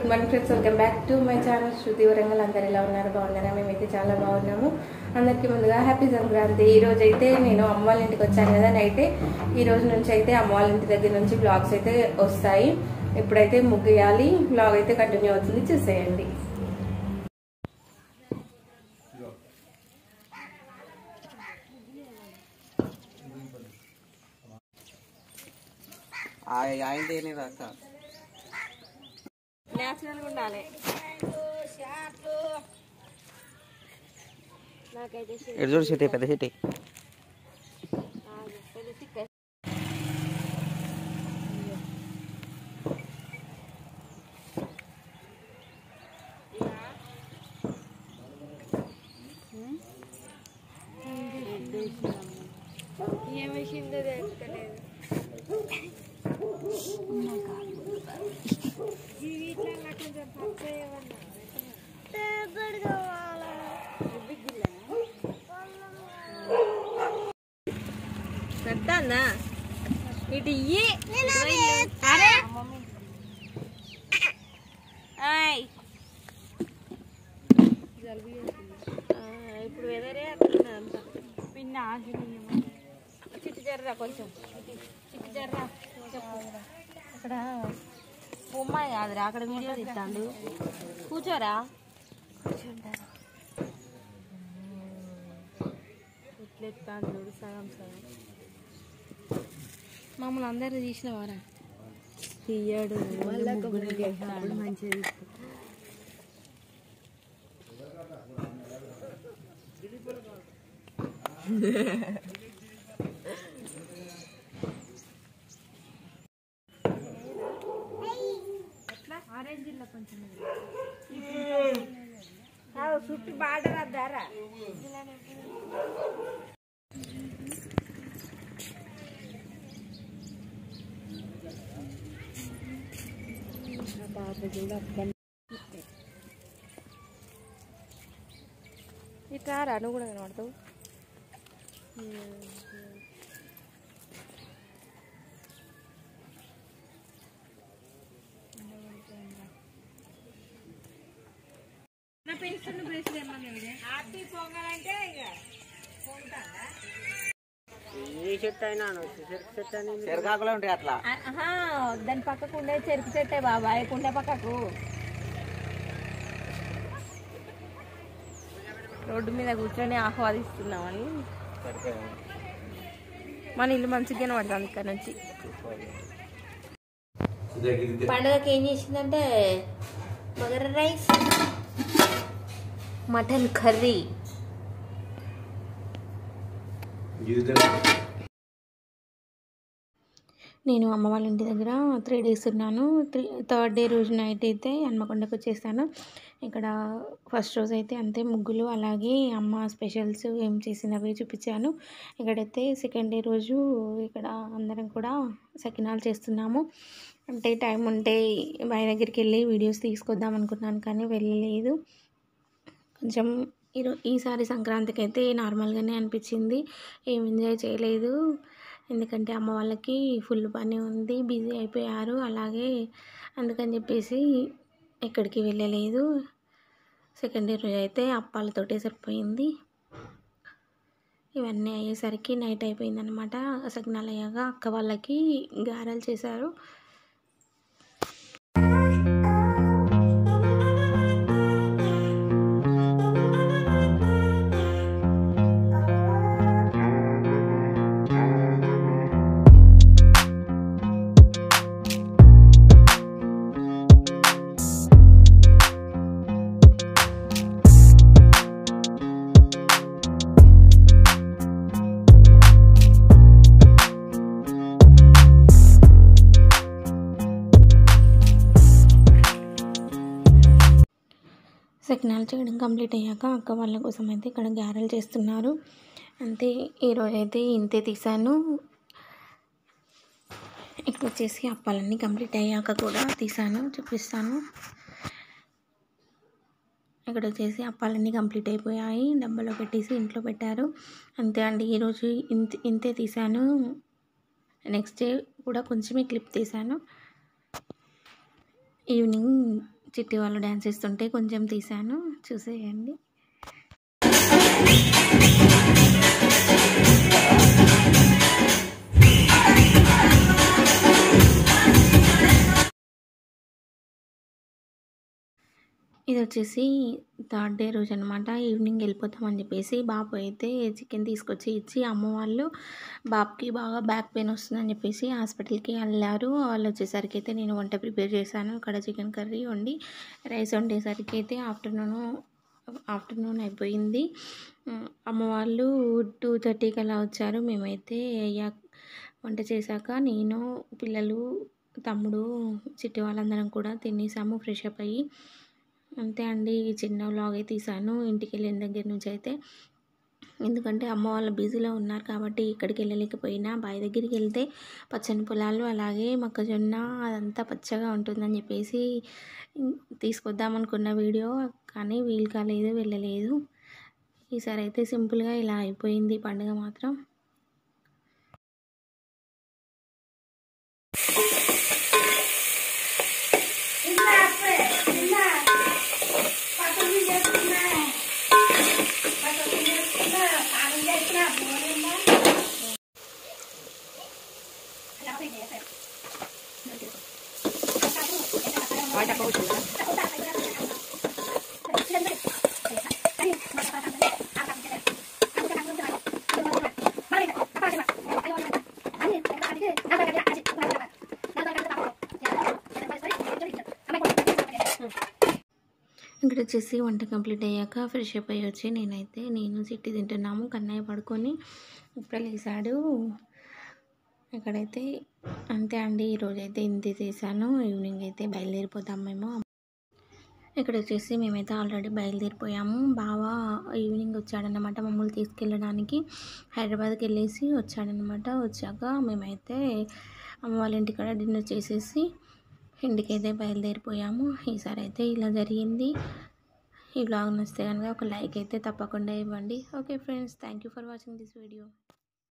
Morning friends welcome back to my channel Shruti Warangal అందరు ఎలా ఉన్నారు బాగున్నారా మేమైతే చాలా బాగున్నాము అందరికీ ముందుగా హ్యాపీ సంక్రాంతి ఈ రోజు అయితే నేను అమ్మ వాళ్ళ ఇంటికి వచ్చాను కదా నైటే ఈ రోజు నుంచి అయితే అమ్మ వాళ్ళ ఇంటి దగ్గర నుంచి బ్లాగ్స్ అయితే వస్తాయి ఇప్పుడైతే ముగ్గేయాలి బ్లాగ్ అయితే కంటిన్యూ అవుతుంది చూసేయండి ఆయన దేని రాక న్యాచురల్గా ఉండాలి నాకైతే ఎటు చూడు సిటీ పెద్ద సిటీ ఏమేసిందో తెలుస్తలేదు పెడతానా ఇటు ఇయ్యి అరే ఆయ్. ఆ, ఇప్పుడు వెదరే అట్లా అంత పిన్న చిట్టు జర్రా కొంచెం చిట్టు జర్రా అక్కడ బొమ్మ కాదురా అక్కడ వీడియో తీస్తాడు కూర్చోరా కూర్చుంటారా ఇట్లా ఎత్తాడు చూడు సగం సగం మమ్మల్ని అందరినీ తీసినవారా తీయడు మంచిది చుట్టూ బార్డర్ అద్దారా ఇట్లా రా నువ్వు కూడా కనబడతావు చెరకాకులో ఉంటాయి అట్లా ఆహా, దాని పక్కకు ఉండే చెరుకు చెట్టే బాబాయ్ కుండ పక్కకు రోడ్డు మీద కూర్చొని ఆహ్వాదిస్తున్నామని మన ఇల్లు మంచిగానే పడుతుంది ఇక్కడ నుంచి పండగకి ఏం చేసిందంటే బగర రైస్ మటన్ కర్రీ నేను అమ్మ వాళ్ళ ఇంటి దగ్గర త్రీ డేస్ ఉన్నాను త్రీ థర్డ్ డే రోజు నైట్ అయితే హన్మకొండకు వచ్చేసాను ఇక్కడ ఫస్ట్ రోజు అయితే అంతే ముగ్గులు అలాగే అమ్మ స్పెషల్స్ ఏం చేసినవి చూపించాను ఇక్కడైతే సెకండ్ డే రోజు ఇక్కడ అందరం కూడా సకినాలు చేస్తున్నాము అంటే టైం ఉంటే బాయ్ దగ్గరికి వెళ్ళి వీడియోస్ తీసుకొద్దాం అనుకున్నాను కానీ వెళ్ళలేదు కొంచెం ఈరో ఈసారి సంక్రాంతికి అయితే నార్మల్గానే అనిపించింది ఏం ఎంజాయ్ చేయలేదు ఎందుకంటే అమ్మ వాళ్ళకి ఫుల్ పని ఉంది బిజీ అయిపోయారు అలాగే అందుకని చెప్పేసి ఎక్కడికి వెళ్ళలేదు సెకండ్ డే రోజు అయితే అప్పాలతోటే సరిపోయింది ఇవన్నీ అయ్యేసరికి నైట్ అయిపోయిందనమాట సగ్నాలు అయ్యాక అక్క వాళ్ళకి గారెలు చేశారు సకినాలు చేయడం కంప్లీట్ అయ్యాక అక్క వాళ్ళ కోసం అయితే ఇక్కడ గారెలు చేస్తున్నారు అంతే ఈరోజు అయితే ఇంతే తీసాను ఇక్కడ వచ్చేసి అప్పాలన్నీ కంప్లీట్ అయ్యాక కూడా తీసాను చూపిస్తాను ఇక్కడ వచ్చేసి అప్పాలన్నీ కంప్లీట్ అయిపోయాయి డబ్బాలో పెట్టేసి ఇంట్లో పెట్టారు అంతే అండి ఈరోజు ఇంత ఇంతే తీసాను నెక్స్ట్ డే కూడా కొంచెమే క్లిప్ తీసాను ఈవినింగ్ చిట్టి వాళ్ళు డ్యాన్స్ చేస్తుంటే కొంచెం తీశాను చూసేయండి ఇది వచ్చేసి థర్డ్ డే రోజు అనమాట ఈవినింగ్ వెళ్ళిపోతామని చెప్పేసి బాబు అయితే చికెన్ తీసుకొచ్చి ఇచ్చి అమ్మ వాళ్ళు బాబుకి బాగా బ్యాక్ పెయిన్ వస్తుందని చెప్పేసి హాస్పిటల్కి వెళ్ళారు వాళ్ళు వచ్చేసరికి అయితే నేను వంట ప్రిపేర్ చేశాను ఇక్కడ చికెన్ కర్రీ వండి రైస్ వండేసరికి అయితే ఆఫ్టర్నూన్ ఆఫ్టర్నూన్ అయిపోయింది అమ్మ వాళ్ళు టూ థర్టీకి అలా వచ్చారు మేమైతే అయ్యా వంట చేశాక నేను పిల్లలు తమ్ముడు చిట్టి వాళ్ళందరం కూడా తినేసాము ఫ్రెష్ అప్ అయ్యి అంతే అండి ఈ చిన్న వ్లాగే తీసాను ఇంటికి వెళ్ళిన దగ్గర నుంచి అయితే ఎందుకంటే అమ్మ వాళ్ళు బిజీలో ఉన్నారు కాబట్టి ఇక్కడికి వెళ్ళలేకపోయినా బావి దగ్గరికి వెళ్తే పచ్చని పొలాలు అలాగే మొక్కజొన్న అదంతా పచ్చగా ఉంటుందని చెప్పేసి తీసుకొద్దామనుకున్న వీడియో కానీ వీలు కాలేదు వెళ్ళలేదు ఈసారి అయితే సింపుల్గా ఇలా అయిపోయింది పండుగ మాత్రం ఇక్కడ వచ్చేసి వంట కంప్లీట్ అయ్యాక ఫ్రెష్ అప్ అయ్యి వచ్చి నేనైతే నేను చిట్టి తింటున్నాము కన్నయ్య పడుకొని ఇప్పుడే లేసాడు ఇక్కడైతే అంతే అండి ఈరోజు అయితే ఇంత చేశాను ఈవినింగ్ అయితే బయలుదేరిపోతాం మేము ఇక్కడ వచ్చేసి మేమైతే ఆల్రెడీ బయలుదేరిపోయాము బాగా ఈవినింగ్ వచ్చాడనమాట మమ్మల్ని తీసుకెళ్ళడానికి హైదరాబాద్కి వెళ్ళేసి వచ్చాడనమాట వచ్చాక మేమైతే అమ్మ వాళ్ళ ఇంటికాడ డిన్నర్ చేసేసి ఇంటికైతే బయలుదేరిపోయాము ఈసారి అయితే ఇలా జరిగింది ఈ బ్లాగ్ నచ్చితే కనుక ఒక లైక్ అయితే తప్పకుండా ఇవ్వండి okay friends thank you for watching this video